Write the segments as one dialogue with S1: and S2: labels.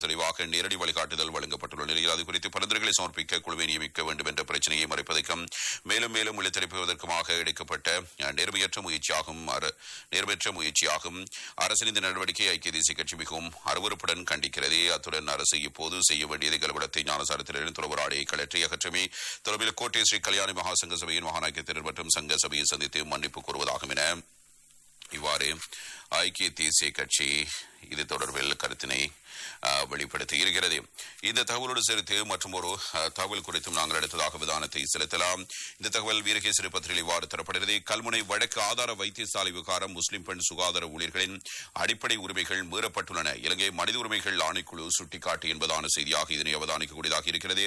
S1: தெளிவாக நேரடி வழிகாட்டுதல் வழங்கப்பட்டுள்ள நிலையில் அது குறித்து பரிந்துரைகளை சமர்ப்பிக்க குழுவை நியமிக்க வேண்டும் என்ற பிரச்சனையை மறைப்பதற்கும் மேலும் மேலும் இழுத்தடிப்பதற்குமாக எடுக்கப்பட்ட அஹ், நேர்மையற்ற முயற்சியாகும் அர- நேர்மையற்ற முயற்சியாகும் அரசின் இந்த நடவடிக்கை ஐக்கிய தேசிய கட்சி மிகவும் அருவருப்புடன் கண்டிக்கிறது அத்துடன் அரசு இப்போது செய்ய வேண்டியது கலவரத்தை ஞானசாரத்திலிருந்து துறவராடையை கலற்றி அகற்றமே தொடர்பில் கோட்டை ஸ்ரீ கல்யாணி மகா சங்க சபையின் மகாநாயக்கத்தினர் மற்றும் சங்க சபையை சந்தித்து மன்னிப்பு கோருவதாகும் என இவ்வாறு ஐக்கிய தேசிய கட்சி இது தொடர்பில் கருத்தினை அஹ், வெளிப்படுத்தி இருக்கிறது இந்த தகவலோடு சேர்த்து மற்றும் ஒரு தகவல் குறித்தும் நாங்கள் அடுத்ததாக விதானத்தை செலுத்தலாம் இந்த தகவல் வீரகேசரி பத்திரிகை இவ்வாறு தரப்படுகிறது கல்முனை வடக்கு ஆதார வைத்தியசாலை விவகாரம் முஸ்லிம் பெண் சுகாதார ஊழியர்களின் அடிப்படை உரிமைகள் மீறப்பட்டுள்ளன இலங்கை மனித உரிமைகள் ஆணைக்குழு சுட்டிக்காட்டு என்பதான செய்தியாக இதனை அவதானிக்கக்கூடியதாக இருக்கிறது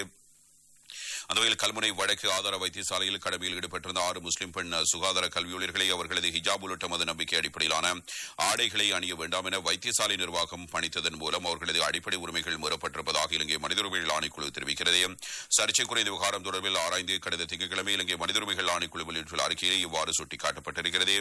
S1: அந்த வகையில் கல்முனை வடக்கு ஆதார வைத்தியசாலையில் கடமையில் ஈடுபட்டிருந்த ஆறு முஸ்லிம் பெண் சுகாதார கல்வி ஊழியர்களை அவர்களது ஹிஜாப் உள்ளிட்ட மத நம்பிக்கை அடிப்படையிலான ஆடைகளை அணிய வேண்டாம் என வைத்தியசாலை நிர்வாகம் பணித்ததன் மூலம் அவர்களது அடிப்படை உரிமைகள் மீறப்பட்டிருப்பதாக இலங்கை மனித உரிமைகள் ஆணைக்குழு தெரிவிக்கிறது சர்ச்சைக்குரிய இந்த விவகாரம் தொடர்பில் ஆராய்ந்து கடந்த திங்கட்கிழமை இலங்கை மனித உரிமைகள் ஆணைக்குழு வெளியிட்டுள்ள அறிக்கையில் இவ்வாறு சுட்டிக்காட்டப்பட்டிருக்கிறது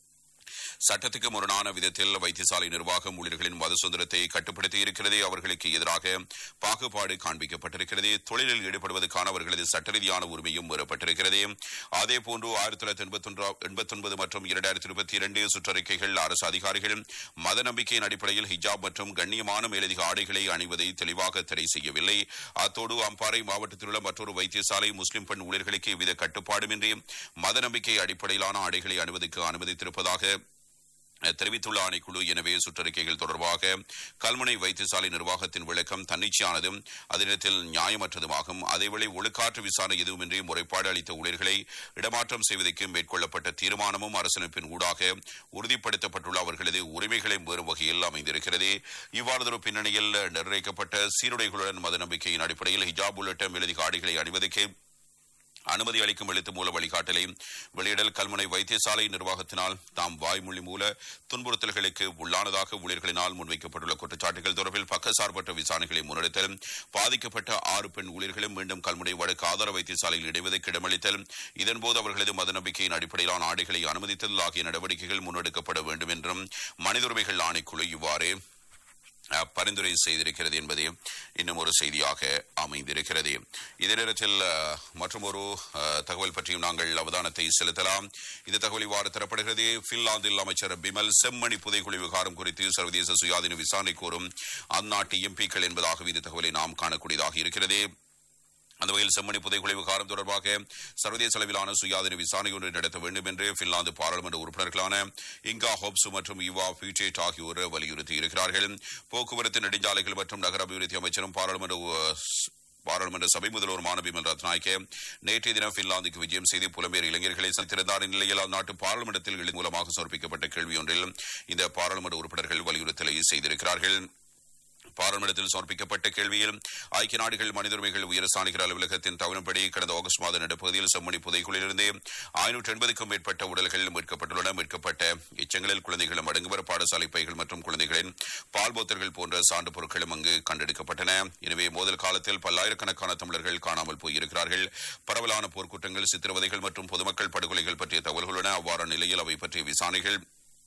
S1: சட்டத்துக்கு முரணான விதத்தில் வைத்தியசாலை நிர்வாகம் ஊழியர்களின் மத சுதந்திரத்தை கட்டுப்படுத்தி இருக்கிறது அவர்களுக்கு எதிராக பாகுபாடு காண்பிக்கப்பட்டிருக்கிறது தொழிலில் ஈடுபடுவதற்கான அவர்களது சட்ட ரீதியான உரிமையும் மீறப்பட்டிருக்கிறது அதே போன்று ஆயிரத்தி தொள்ளாயிரத்தி எண்பத்தி ஒன்பது மற்றும் இரண்டாயிரத்தி இருபத்தி இரண்டு சுற்றறிக்கைகள் அரசு அதிகாரிகள் மத நம்பிக்கையின் அடிப்படையில் ஹிஜாப் மற்றும் கண்ணியமான மேலதிக ஆடைகளை அணிவதை தெளிவாக தடை செய்யவில்லை அத்தோடு அம்பாறை மாவட்டத்தில் உள்ள மற்றொரு வைத்தியசாலை முஸ்லிம் பெண் ஊழியர்களுக்கு எவ்வித கட்டுப்பாடுமின்றி மத நம்பிக்கை அடிப்படையிலான ஆடைகளை அணிவதற்கு அனுமதித்திருப்பதாக தெரிவித்துள்ள ஆணைக்குழு எனவே சுற்றறிக்கைகள் தொடர்பாக கல்முனை வைத்தியசாலை நிர்வாகத்தின் விளக்கம் தன்னிச்சையானதும் அதே நேரத்தில் நியாயமற்றதுமாகும் அதேவேளை ஒழுக்காற்று விசாரணை எதுவுமின்றி முறைப்பாடு அளித்த ஊழியர்களை இடமாற்றம் செய்வதற்கு மேற்கொள்ளப்பட்ட தீர்மானமும் அரசமைப்பின் ஊடாக உறுதிப்படுத்தப்பட்டுள்ள அவர்களது உரிமைகளை மீறும் வகையில் அமைந்திருக்கிறது இவ்வாறு பின்னணியில் நிர்ணயிக்கப்பட்ட சீருடைகளுடன் மத நம்பிக்கையின் அடிப்படையில் ஹிஜாப் உள்ளிட்ட மேலதிக ஆடைகளை அணிவதற்கு அனுமதி அளிக்கும் எழுத்து மூல வழிகாட்டலை வெளியிடல் கல்முனை வைத்தியசாலை நிர்வாகத்தினால் தாம் வாய்மொழி மூல துன்புறுத்தல்களுக்கு உள்ளானதாக ஊழியர்களினால் முன்வைக்கப்பட்டுள்ள குற்றச்சாட்டுகள் தொடர்பில் பக்கசார்பற்ற விசாரணைகளை முன்னெடுத்தல் பாதிக்கப்பட்ட ஆறு பெண் ஊழியர்களும் மீண்டும் கல்முனை வடக்கு ஆதார வைத்தியசாலையில் இடைவதற்கு இடமளித்தல் இதன்போது அவர்களது மத நம்பிக்கையின் அடிப்படையிலான ஆடைகளை அனுமதித்தல் ஆகிய நடவடிக்கைகள் முன்னெடுக்கப்பட வேண்டும் என்றும் மனித உரிமைகள் ஆணைக்குழு இவ்வாறு அஹ், பரிந்துரை செய்திருக்கிறது என்பது இன்னும் ஒரு செய்தியாக அமைந்திருக்கிறது இதே நேரத்தில் மற்றும் ஒரு தகவல் பற்றியும் நாங்கள் அவதானத்தை செலுத்தலாம் இந்த தகவல் இவ்வாறு தரப்படுகிறது பின்லாந்தில் அமைச்சர் பிமல் செம்மணி புதைக்குழி விவகாரம் குறித்து சர்வதேச சுயாதீன விசாரணை கோரும் அந்நாட்டு எம்பிக்கள் என்பதாக இந்த தகவலை நாம் காணக்கூடியதாக இருக்கிறது அந்த வகையில் செம்மணி புதைக்குழி விவகாரம் தொடர்பாக சர்வதேச அளவிலான சுயாதீன விசாரணை ஒன்றை நடத்த வேண்டும் என்று பின்லாந்து பாராளுமன்ற உறுப்பினர்களான இங்கா ஹோப்ஸ் மற்றும் யுவா பியூட்டேட் ஆகியோர் வலியுறுத்தி இருக்கிறார்கள் போக்குவரத்து நெடுஞ்சாலைகள் மற்றும் நகர அபிவிருத்தி அமைச்சரும் பாராளுமன்ற உ- பாராளுமன்ற சபை முதல்வருமான பிமல் ரத்நாயக்க நேற்றைய தினம் பின்லாந்துக்கு விஜயம் செய்து புலம்பெயர் இளைஞர்களை சந்தித்திருந்தார் இந்நிலையில் அந்நாட்டு பாராளுமன்றத்தில் எழுதி மூலமாக சமர்ப்பிக்கப்பட்ட கேள்வி ஒன்றில் இந்த பாராளுமன்ற உறுப்பினர்கள் வலியுறுத்தலை செய்திருக்கிறார்கள் பாராளுமன்றத்தில் சமர்ப்பிக்கப்பட்ட கேள்வியில் ஐக்கிய நாடுகள் மனித உரிமைகள் உயர்ஸ்தானிகர் அலுவலகத்தின் தவறின்படி கடந்த ஆகஸ்ட் மாத நடுப்பகுதியில் செம்மணி புதைக்குழிலிருந்து ஐநூற்று எண்பதுக்கும் மேற்பட்ட உடல்கள் மீட்கப்பட்டுள்ளன மீட்கப்பட்ட எச்சங்களில் குழந்தைகளும் அடங்குவர் பாடசாலை பைகள் மற்றும் குழந்தைகளின் பால் போத்தல்கள் போன்ற சான்று பொருட்களும் அங்கு கண்டெடுக்கப்பட்டன எனவே மோதல் காலத்தில் பல்லாயிரக்கணக்கான தமிழர்கள் காணாமல் போயிருக்கிறார்கள் பரவலான போர்க்குற்றங்கள் சித்திரவதைகள் மற்றும் பொதுமக்கள் படுகொலைகள் பற்றிய தகவல்கள் உள்ளன அவ்வாறான நிலையில் அவை பற்றிய விசாரணைகள்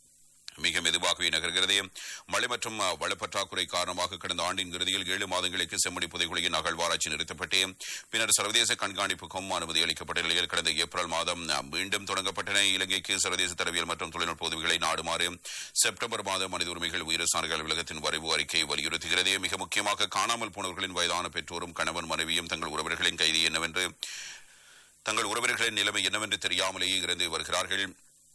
S1: மிக மெதுவாகவே நகர்கிறது மழை மற்றும் அஹ், வளப்பற்றாக்குறை காரணமாக கடந்த ஆண்டின் இறுதியில் ஏழு மாதங்களுக்கு செம்மணி புதைகுழியின் அகழ்வாராய்ச்சி நிறுத்தப்பட்டு பின்னர் சர்வதேச கண்காணிப்புக்கும் அனுமதி அளிக்கப்பட்ட நிலையில் கடந்த ஏப்ரல் மாதம் அஹ், மீண்டும் தொடங்கப்பட்டன இலங்கைக்கு சர்வதேச தரவியல் மற்றும் தொழில்நுட்ப உதவிகளை நாடுமாறு செப்டம்பர் மாதம் மனித உரிமைகள் உயரசார்கள் அலுவலகத்தின் வரைவு அறிக்கை வலியுறுத்துகிறது மிக முக்கியமாக காணாமல் போனவர்களின் வயதான பெற்றோரும் கணவன் மனைவியும் தங்கள் உறவினர்களின் கைது என்னவென்று தங்கள் உறவினர்களின் நிலைமை என்னவென்று தெரியாமலேயே இருந்து வருகிறார்கள்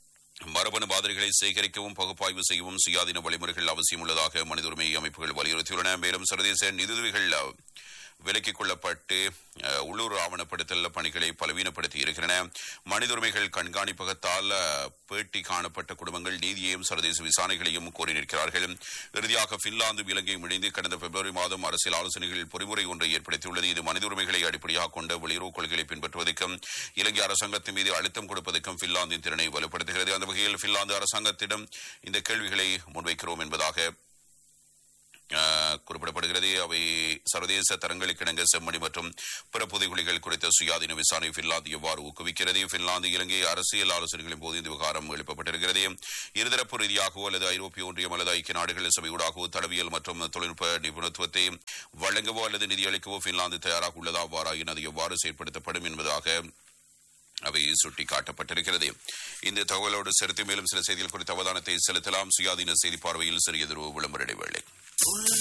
S1: மரபணு மாதிரிகளை சேகரிக்கவும் பகுப்பாய்வு செய்யவும் சுயாதீன வழிமுறைகள் அவசியம் உள்ளதாக மனித உரிமை அமைப்புகள் வலியுறுத்தியுள்ளன மேலும் சர்வதேச நிதியுதவிகள் அஹ், விலக்கிக் கொள்ளப்பட்டு அஹ், உள்ளூர் ஆவணப்படுத்தல் பணிகளை பலவீனப்படுத்தி இருக்கின்றன மனித உரிமைகள் கண்காணிப்பகத்தால் அஹ், பேட்டி காணப்பட்ட குடும்பங்கள் நீதியையும் சர்வதேச விசாரணைகளையும் கோரி நிற்கிறார்கள் இறுதியாக பின்லாந்து இலங்கையும் இணைந்து கடந்த பிப்ரவரி மாதம் அரசியல் ஆலோசனைகள் பொறிமுறை ஒன்றை ஏற்படுத்தியுள்ளது இது மனித உரிமைகளை அடிப்படையாக கொண்ட வெளியுறவு கொள்கைகளை பின்பற்றுவதற்கும் இலங்கை அரசாங்கத்தின் மீது அழுத்தம் கொடுப்பதற்கும் பின்லாந்தின் திறனை வலுப்படுத்துகிறது அந்த வகையில் பின்லாந்து அரசாங்கத்திடம் இந்த கேள்விகளை முன்வைக்கிறோம் என்பதாக அஹ், குறிப்பிடப்படுகிறது அவை சர்வதேச தரங்களுக்கிணங்க செம்மணி மற்றும் பிற புதைகுழிகள் குறித்த சுயாதீன விசாரணை பின்லாந்து எவ்வாறு ஊக்குவிக்கிறது பின்லாந்து இலங்கை அரசியல் ஆலோசனைகளின் போது இந்த விவகாரம் எழுப்பப்பட்டிருக்கிறது இருதரப்பு ரீதியாகவோ அல்லது ஐரோப்பிய ஒன்றியம் அல்லது ஐக்கிய நாடுகள் சபையூடாகவோ தடவியல் மற்றும் தொழில்நுட்ப நிபுணத்துவத்தை வழங்கவோ அல்லது நிதியளிக்கவோ பின்லாந்து தயாராக உள்ளதா அவ்வாறாயின் அது எவ்வாறு செயற்படுத்தப்படும் என்பதாக அவை சுட்டிக்காட்டப்பட்டிருக்கிறது இந்த தகவலோடு சேர்த்து மேலும் சில செய்திகள் குறித்த அவதானத்தை செலுத்தலாம் சுயாதீன செய்தி பார்வையில் சிறிய விளம்பர இடைவேளை